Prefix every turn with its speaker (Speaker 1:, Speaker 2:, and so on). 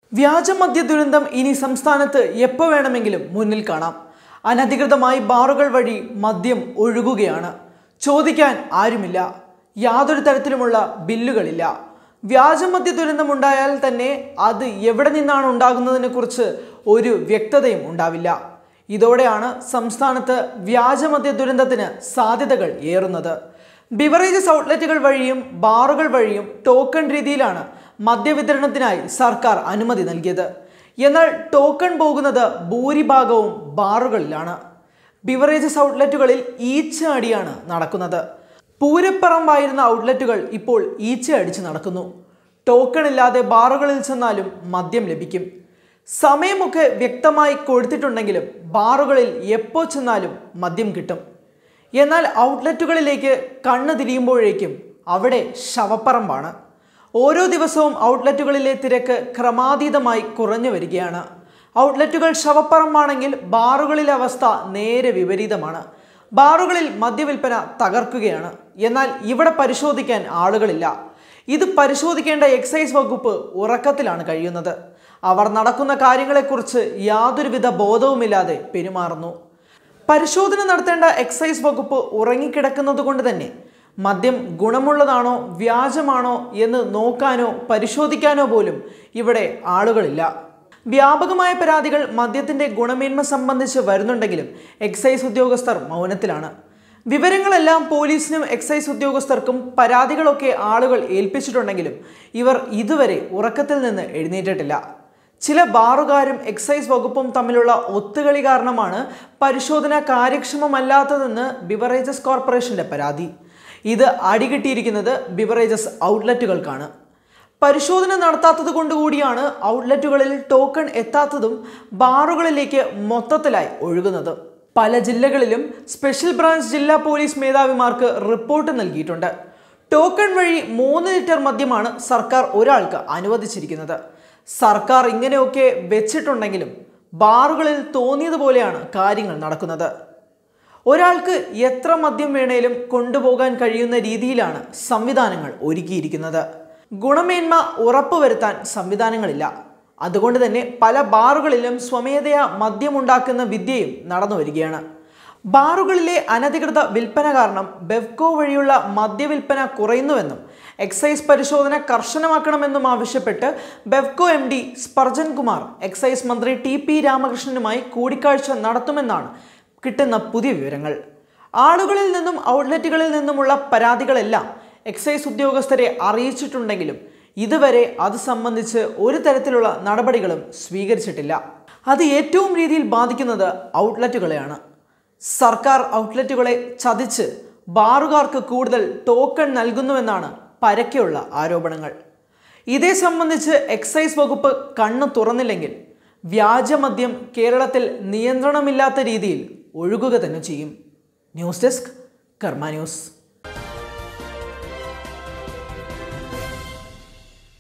Speaker 1: വ്യാജമദ്യ ദുരന്തം ഇനി സംസ്ഥാനത്ത് എപ്പോൾ വേണമെങ്കിലും മുന്നിൽ കാണാം അനധികൃതമായി ബാറുകൾ വഴി മദ്യം ഒഴുകുകയാണ് ചോദിക്കാൻ ആരുമില്ല യാതൊരു തരത്തിലുമുള്ള ബില്ലുകളില്ല വ്യാജമദ്യ ദുരന്തം ഉണ്ടായാൽ തന്നെ അത് എവിടെ നിന്നാണ് ഉണ്ടാകുന്നതിനെ കുറിച്ച് ഒരു വ്യക്തതയും ഉണ്ടാവില്ല ഇതോടെയാണ് സംസ്ഥാനത്ത് വ്യാജമദ്യ ദുരന്തത്തിന് സാധ്യതകൾ ഏറുന്നത് ബിവറേജസ് ഔട്ട്ലെറ്റുകൾ വഴിയും ബാറുകൾ വഴിയും ടോക്കൺ രീതിയിലാണ് മദ്യവിതരണത്തിനായി സർക്കാർ അനുമതി നൽകിയത് എന്നാൽ ടോക്കൺ പോകുന്നത് ഭൂരിഭാഗവും ബാറുകളിലാണ് ബിവറേജസ് ഔട്ട്ലെറ്റുകളിൽ ഈച്ച അടിയാണ് നടക്കുന്നത് പൂരപ്പറമ്പായിരുന്ന ഔട്ട്ലെറ്റുകൾ ഇപ്പോൾ ഈച്ച അടിച്ച് നടക്കുന്നു ടോക്കൺ ഇല്ലാതെ ബാറുകളിൽ ചെന്നാലും മദ്യം ലഭിക്കും സമയമൊക്കെ വ്യക്തമായി കൊടുത്തിട്ടുണ്ടെങ്കിലും ബാറുകളിൽ എപ്പോൾ ചെന്നാലും മദ്യം കിട്ടും എന്നാൽ ഔട്ട്ലെറ്റുകളിലേക്ക് കണ്ണ് തിരിയുമ്പോഴേക്കും അവിടെ ശവപ്പറമ്പാണ് ഓരോ ദിവസവും ഔട്ട്ലെറ്റുകളിലെ തിരക്ക് ക്രമാതീതമായി കുറഞ്ഞു വരികയാണ് ഔട്ട്ലെറ്റുകൾ ശവപ്പറമ്പാണെങ്കിൽ ബാറുകളിലെ അവസ്ഥ നേരെ വിപരീതമാണ് ബാറുകളിൽ മദ്യവിൽപ്പന തകർക്കുകയാണ് എന്നാൽ ഇവിടെ പരിശോധിക്കാൻ ആളുകളില്ല ഇത് പരിശോധിക്കേണ്ട എക്സൈസ് വകുപ്പ് ഉറക്കത്തിലാണ് കഴിയുന്നത് അവർ നടക്കുന്ന കാര്യങ്ങളെക്കുറിച്ച് യാതൊരുവിധ ബോധവുമില്ലാതെ പെരുമാറുന്നു പരിശോധന നടത്തേണ്ട എക്സൈസ് വകുപ്പ് ഉറങ്ങിക്കിടക്കുന്നത് കൊണ്ട് തന്നെ മദ്യം ഗുണമുള്ളതാണോ വ്യാജമാണോ എന്ന് നോക്കാനോ പരിശോധിക്കാനോ പോലും ഇവിടെ ആളുകളില്ല വ്യാപകമായ പരാതികൾ മദ്യത്തിന്റെ ഗുണമേന്മ സംബന്ധിച്ച് വരുന്നുണ്ടെങ്കിലും എക്സൈസ് ഉദ്യോഗസ്ഥർ മൗനത്തിലാണ് വിവരങ്ങളെല്ലാം പോലീസിനും എക്സൈസ് ഉദ്യോഗസ്ഥർക്കും പരാതികളൊക്കെ ആളുകൾ ഏൽപ്പിച്ചിട്ടുണ്ടെങ്കിലും ഇവർ ഇതുവരെ ഉറക്കത്തിൽ നിന്ന് എഴുന്നേറ്റിട്ടില്ല ചില ബാറുകാരും എക്സൈസ് വകുപ്പും തമ്മിലുള്ള ഒത്തുകളി കാരണമാണ് പരിശോധന കാര്യക്ഷമമല്ലാത്തതെന്ന് ബിവറേജസ് കോർപ്പറേഷന്റെ പരാതി ഇത് അടികിട്ടിയിരിക്കുന്നത് ബിവറേജസ് ഔട്ട്ലെറ്റുകൾക്കാണ് പരിശോധന നടത്താത്തത് കൊണ്ടുകൂടിയാണ് ഔട്ട്ലെറ്റുകളിൽ ടോക്കൺ എത്താത്തതും ബാറുകളിലേക്ക് മൊത്തത്തിലായി ഒഴുകുന്നത് പല ജില്ലകളിലും സ്പെഷ്യൽ ബ്രാഞ്ച് ജില്ലാ പോലീസ് മേധാവിമാർക്ക് റിപ്പോർട്ട് നൽകിയിട്ടുണ്ട് ടോക്കൺ വഴി മൂന്ന് ലിറ്റർ മദ്യമാണ് സർക്കാർ ഒരാൾക്ക് അനുവദിച്ചിരിക്കുന്നത് സർക്കാർ ഇങ്ങനെയൊക്കെ വെച്ചിട്ടുണ്ടെങ്കിലും ബാറുകളിൽ തോന്നിയതുപോലെയാണ് കാര്യങ്ങൾ നടക്കുന്നത് ഒരാൾക്ക് എത്ര മദ്യം വേണേലും കൊണ്ടുപോകാൻ കഴിയുന്ന രീതിയിലാണ് സംവിധാനങ്ങൾ ഒരുക്കിയിരിക്കുന്നത് ഗുണമേന്മ ഉറപ്പുവരുത്താൻ സംവിധാനങ്ങളില്ല അതുകൊണ്ട് തന്നെ പല ബാറുകളിലും സ്വമേധയാ മദ്യമുണ്ടാക്കുന്ന വിദ്യയും നടന്നു വരികയാണ് ബാറുകളിലെ അനധികൃത വിൽപ്പന കാരണം ബെവ്കോ വഴിയുള്ള മദ്യവിൽപ്പന കുറയുന്നുവെന്നും എക്സൈസ് പരിശോധന കർശനമാക്കണമെന്നും ആവശ്യപ്പെട്ട് Bevco M D Sparjan Kumar excise മന്ത്രി ടി പി രാമകൃഷ്ണനുമായി കൂടിക്കാഴ്ച നടത്തുമെന്നാണ് കിട്ടുന്ന പുതിയ വിവരങ്ങൾ ആളുകളിൽ നിന്നും ഔട്ട്ലെറ്റുകളിൽ നിന്നുമുള്ള പരാതികളെല്ലാം എക്സൈസ് ഉദ്യോഗസ്ഥരെ അറിയിച്ചിട്ടുണ്ടെങ്കിലും ഇതുവരെ അത് സംബന്ധിച്ച് ഒരു തരത്തിലുള്ള നടപടികളും സ്വീകരിച്ചിട്ടില്ല അത് ഏറ്റവും രീതിയിൽ ബാധിക്കുന്നത് ഔട്ട്ലെറ്റുകളെയാണ് സർക്കാർ ഔട്ട്ലെറ്റുകളെ ചതിച്ച് ബാറുകാർക്ക് കൂടുതൽ ടോക്കൺ നൽകുന്നുവെന്നാണ് പരക്കെയുള്ള ആരോപണങ്ങൾ ഇതേ സംബന്ധിച്ച് എക്സൈസ് വകുപ്പ് കണ്ണു തുറന്നില്ലെങ്കിൽ വ്യാജമദ്യം കേരളത്തിൽ നിയന്ത്രണമില്ലാത്ത രീതിയിൽ ഒഴുകുക തന്നെ ചെയ്യും ന്യൂസ് ഡെസ്ക് കർമ്മ ന്യൂസ്